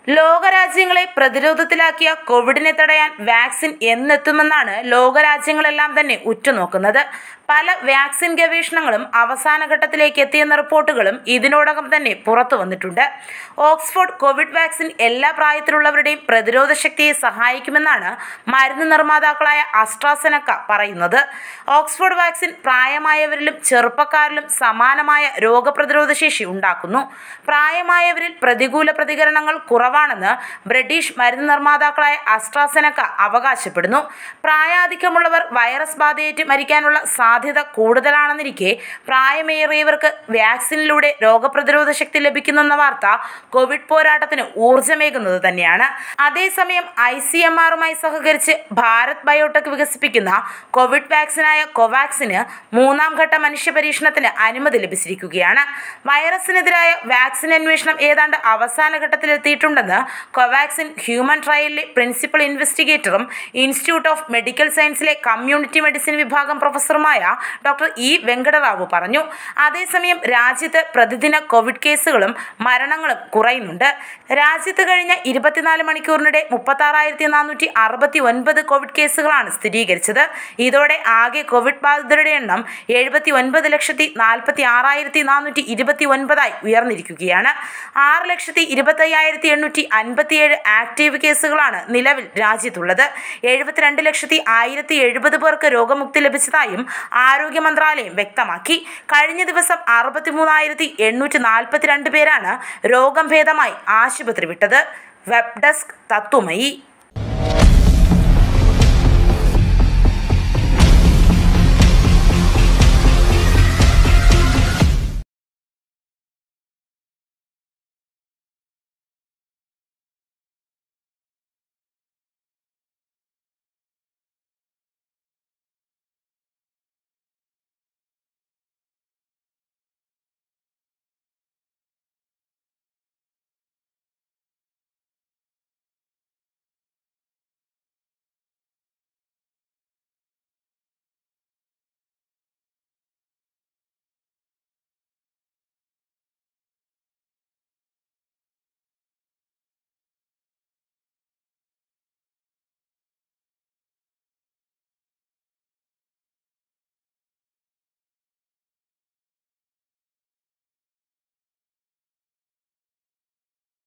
ലോകരാജ്യങ്ങളെ പ്രതിരോധത്തിലാക്കിയ കോവിഡിനെ തടയാൻ വാക്സിൻ എന്നെത്തുമെന്നാണ് ലോകരാജ്യങ്ങളെല്ലാം തന്നെ ഉറ്റുനോക്കുന്നത് പല വാക്സിൻ ഗവേഷണങ്ങളും അവസാന ഘട്ടത്തിലേക്ക് എത്തിയെന്ന റിപ്പോർട്ടുകളും ഇതിനോടകം തന്നെ പുറത്തു വന്നിട്ടുണ്ട് ഓക്സ്ഫോർഡ് കോവിഡ് വാക്സിൻ എല്ലാ പ്രായത്തിലുള്ളവരുടെയും പ്രതിരോധ ശക്തിയെ സഹായിക്കുമെന്നാണ് മരുന്ന് നിർമ്മാതാക്കളായ അസ്ട്രാസെനക്ക പറയുന്നത് ഓക്സ്ഫോർഡ് വാക്സിൻ പ്രായമായവരിലും ചെറുപ്പക്കാരിലും സമാനമായ രോഗപ്രതിരോധ ശേഷി ഉണ്ടാക്കുന്നു പ്രായമായവരിൽ പ്രതികൂല പ്രതികരണങ്ങൾ കുറവാണെന്ന് ബ്രിട്ടീഷ് മരുന്ന് നിർമ്മാതാക്കളായ അസ്ട്രാസെനക്ക അവകാശപ്പെടുന്നു പ്രായാധിക്യമുള്ളവർ വൈറസ് ബാധയേറ്റ് മരിക്കാനുള്ള സാധ്യത കൂടുതലാണെന്നിരിക്കെ പ്രായമേറിയവർക്ക് വാക്സിനിലൂടെ രോഗപ്രതിരോധ ശക്തി ലഭിക്കുന്നെന്ന വാർത്ത കോവിഡ് പോരാട്ടത്തിന് ഊർജ്ജമേകുന്നത് തന്നെയാണ് അതേസമയം ഐ സി എം ആറുമായി സഹകരിച്ച് ഭാരത് ബയോടെക് വികസിപ്പിക്കുന്ന കോവിഡ് വാക്സിനായ കോവാക്സിന് മൂന്നാം ഘട്ട മനുഷ്യ പരീക്ഷണത്തിന് അനുമതി ലഭിച്ചിരിക്കുകയാണ് വൈറസിനെതിരായ വാക്സിൻ അന്വേഷണം ഏതാണ്ട് അവസാന ഘട്ടത്തിലെത്തിയിട്ടുണ്ടെന്ന് കോവാക്സിൻ ഹ്യൂമൻ ട്രയലിലെ പ്രിൻസിപ്പൽ ഇൻവെസ്റ്റിഗേറ്ററും ഇൻസ്റ്റിറ്റ്യൂട്ട് ഓഫ് മെഡിക്കൽ സയൻസിലെ കമ്മ്യൂണിറ്റി മെഡിസിൻ വിഭാഗം പ്രൊഫസറുമായ ഡോക്ടർ ഇ വെങ്കടറാവു പറഞ്ഞു അതേസമയം രാജ്യത്ത് പ്രതിദിന കോവിഡ് കേസുകളും മരണങ്ങളും കുറയുന്നുണ്ട് രാജ്യത്ത് കഴിഞ്ഞ ഇരുപത്തിനാല് മണിക്കൂറിനിടെ മുപ്പത്താറായിരത്തി നാനൂറ്റി അറുപത്തി ഒൻപത് കോവിഡ് കേസുകളാണ് സ്ഥിരീകരിച്ചത് ഇതോടെ ആകെ കോവിഡ് ബാധിതരുടെ എണ്ണം എഴുപത്തി ഒൻപത് ലക്ഷത്തി നാൽപ്പത്തി ആറായിരത്തി നാനൂറ്റി ഇരുപത്തി ഒൻപതായി ഉയർന്നിരിക്കുകയാണ് ആറ് ലക്ഷത്തി ഇരുപത്തയ്യായിരത്തി എണ്ണൂറ്റി അൻപത്തിയേഴ് ആക്റ്റീവ് കേസുകളാണ് നിലവിൽ രാജ്യത്തുള്ളത് എഴുപത്തിരണ്ട് ലക്ഷത്തി ആയിരത്തി എഴുപത് പേർക്ക് രോഗമുക്തി ലഭിച്ചതായും ആരോഗ്യ മന്ത്രാലയം വ്യക്തമാക്കി കഴിഞ്ഞ ദിവസം അറുപത്തിമൂന്നായിരത്തി എണ്ണൂറ്റി നാൽപ്പത്തിരണ്ട് പേരാണ് രോഗം ഭേദമായി ആശുപത്രി വിട്ടത് വെബ് ഡെസ്ക് തത്വമയി